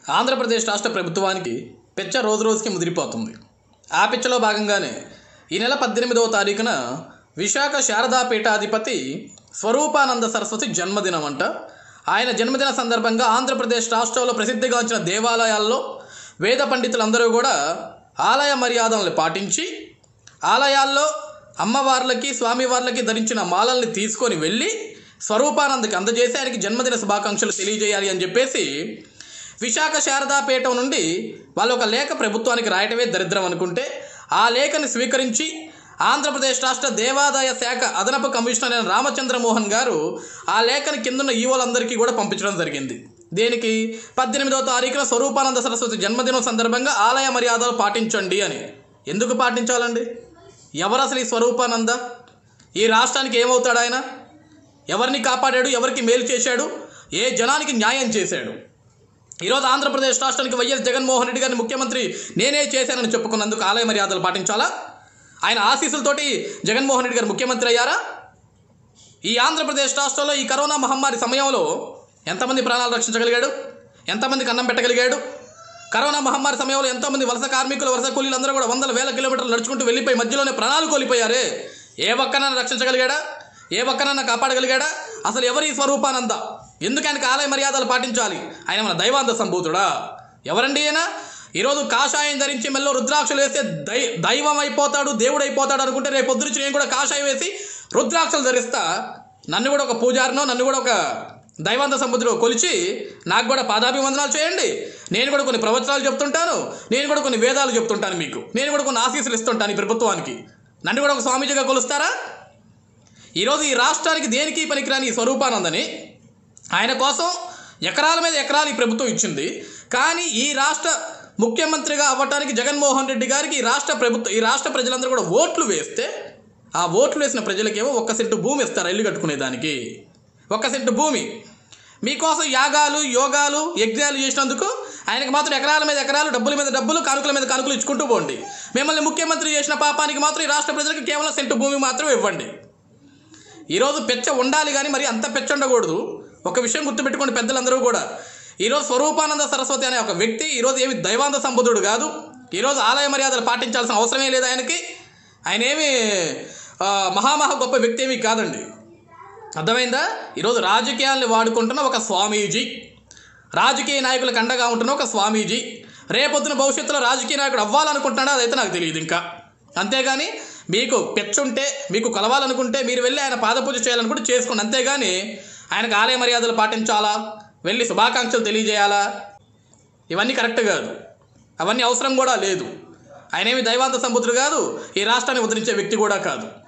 ఆంధ్రప్రదేశ్ రాష్ట్ర ప్రభుత్వానికి పెచ్చ రోజు రోజుకి ముదిరిపోతుంది ఆ పిచ్చలో భాగంగానే ఈ నెల పద్దెనిమిదవ తారీఖున విశాఖ శారదా పీఠాధిపతి స్వరూపానంద సరస్వతి జన్మదినం అంట ఆయన జన్మదిన సందర్భంగా ఆంధ్రప్రదేశ్ రాష్ట్రంలో ప్రసిద్ధిగాంచిన దేవాలయాల్లో వేద పండితులందరూ కూడా ఆలయ మర్యాదలను పాటించి ఆలయాల్లో అమ్మవార్లకి స్వామివార్లకి ధరించిన మాలల్ని తీసుకొని వెళ్ళి స్వరూపానందకి అందజేసి ఆయనకి జన్మదిన శుభాకాంక్షలు తెలియజేయాలి అని చెప్పేసి విశాఖ శారదాపీఠం నుండి వాళ్ళు ఒక లేఖ ప్రభుత్వానికి రాయటమే దరిద్రం అనుకుంటే ఆ లేఖని స్వీకరించి ఆంధ్రప్రదేశ్ రాష్ట్ర దేవాదాయ శాఖ అదనపు కమిషనర్ అయిన రామచంద్రమోహన్ గారు ఆ లేఖని కిందున్న ఈవోలందరికీ కూడా పంపించడం జరిగింది దేనికి పద్దెనిమిదవ తారీఖున స్వరూపానంద సరస్వతి జన్మదినం సందర్భంగా ఆలయ మర్యాదలు పాటించండి అని ఎందుకు పాటించాలండి ఎవరు అసలు ఈ స్వరూపానంద ఈ రాష్ట్రానికి ఏమవుతాడు ఆయన ఎవరిని కాపాడాడు ఎవరికి మేలు చేశాడు ఏ జనానికి న్యాయం చేశాడు ఈరోజు ఆంధ్రప్రదేశ్ రాష్ట్రానికి వైఎస్ జగన్మోహన్ రెడ్డి గారిని ముఖ్యమంత్రి నేనే చేశానని చెప్పుకున్నందుకు ఆలయ మర్యాదలు పాటించాలా ఆయన ఆశీస్సులతోటి జగన్మోహన్ రెడ్డి గారు ముఖ్యమంత్రి అయ్యారా ఈ ఆంధ్రప్రదేశ్ రాష్ట్రంలో ఈ కరోనా మహమ్మారి సమయంలో ఎంతమంది ప్రాణాలు రక్షించగలిగాడు ఎంతమందికి అన్నం పెట్టగలిగాడు కరోనా మహమ్మారి సమయంలో ఎంతోమంది వలస కార్మికులు వలస కూలీలు అందరూ కూడా వందల వేల కిలోమీటర్లు నడుచుకుంటూ వెళ్ళిపోయి మధ్యలోనే ప్రాణాలు కోల్పోయారే ఏ ఒక్కనన్నా రక్షించగలిగాడా ఏ ఒక్కనన్నా కాపాడగలిగాడా అసలు ఎవరి స్వరూపానంద ఎందుకు ఆయనకు ఆలయ మర్యాదలు పాటించాలి ఆయన మన దైవాంత సంభూతుడా ఎవరండి ఈయన ఈరోజు కాషాయం ధరించి మెల్లో రుద్రాక్షలు వేస్తే దై దైవం అయిపోతాడు దేవుడు అయిపోతాడు అనుకుంటే రేపు పొద్దునుంచి నేను కూడా కాషాయం వేసి రుద్రాక్షలు ధరిస్తా నన్ను కూడా ఒక పూజారినో నన్ను కూడా ఒక దైవాంత సముద్రం కొలిచి నాకు కూడా పాదాభివందనాలు చేయండి నేను కూడా కొన్ని ప్రవచనాలు చెప్తుంటాను నేను కూడా కొన్ని వేదాలు చెప్తుంటాను మీకు నేను కూడా కొన్ని ఆశీస్సులు ఇస్తుంటాను ఈ ప్రభుత్వానికి నన్ను కూడా ఒక స్వామీజీగా కొలుస్తారా ఈరోజు ఈ రాష్ట్రానికి దేనికి పనికిరాని ఈ స్వరూపానందని ఆయన కోసం ఎకరాల మీద ఎకరాలు ఈ ప్రభుత్వం ఇచ్చింది కానీ ఈ రాష్ట్ర ముఖ్యమంత్రిగా అవ్వటానికి జగన్మోహన్ రెడ్డి గారికి ఈ రాష్ట్ర ప్రభుత్వం ఈ రాష్ట్ర ప్రజలందరూ కూడా ఓట్లు వేస్తే ఆ ఓట్లు వేసిన ప్రజలకేమో ఒక్క సెంటు భూమి ఇస్తారు ఇల్లు కట్టుకునే దానికి ఒక్క సెంటు భూమి మీకోసం యాగాలు యోగాలు యజ్ఞాలు చేసినందుకు ఆయనకు మాత్రం ఎకరాల మీద ఎకరాలు డబ్బుల మీద డబ్బులు కానుకల మీద కానుకలు ఇచ్చుకుంటూ పోండి మిమ్మల్ని ముఖ్యమంత్రి చేసిన పాపానికి మాత్రం ఈ రాష్ట్ర ప్రజలకు కేవలం సెంటు భూమి మాత్రం ఇవ్వండి ఈరోజు పెచ్చ ఉండాలి కానీ మరి అంత పెచ్చ ఉండకూడదు ఒక విషయం గుర్తుపెట్టుకోండి పెద్దలందరూ కూడా ఈరోజు స్వరూపానంద సరస్వతి అనే ఒక వ్యక్తి ఈరోజు ఏమి దైవాంత సంబుద్ధుడు కాదు ఈరోజు ఆలయ మర్యాదలు పాటించాల్సిన అవసరమే లేదు ఆయనకి ఆయన ఏమి ఆ, మహామహా గొప్ప వ్యక్తి ఏమీ కాదండి అర్థమైందా ఈరోజు రాజకీయాల్ని వాడుకుంటున్న ఒక స్వామీజీ రాజకీయ నాయకులకు అండగా ఉంటున్న ఒక స్వామీజీ రేపొద్దున భవిష్యత్తులో రాజకీయ నాయకుడు అవ్వాలనుకుంటున్నాడా అదైతే నాకు తెలియదు ఇంకా అంతేగాని మీకు పెచ్చుంటే మీకు కలవాలనుకుంటే మీరు వెళ్ళి ఆయన పాదపూజ చేయాలనుకుంటే చేసుకోండి అంతేగాని ఆయనకు ఆలయ మర్యాదలు పాటించాలా వెళ్ళి శుభాకాంక్షలు తెలియజేయాలా ఇవన్నీ కరెక్ట్ కాదు అవన్నీ అవసరం కూడా లేదు ఆయన ఏమి దైవాంత సంబుద్ధుడు కాదు ఈ రాష్ట్రాన్ని ఉద్ధరించే వ్యక్తి కూడా కాదు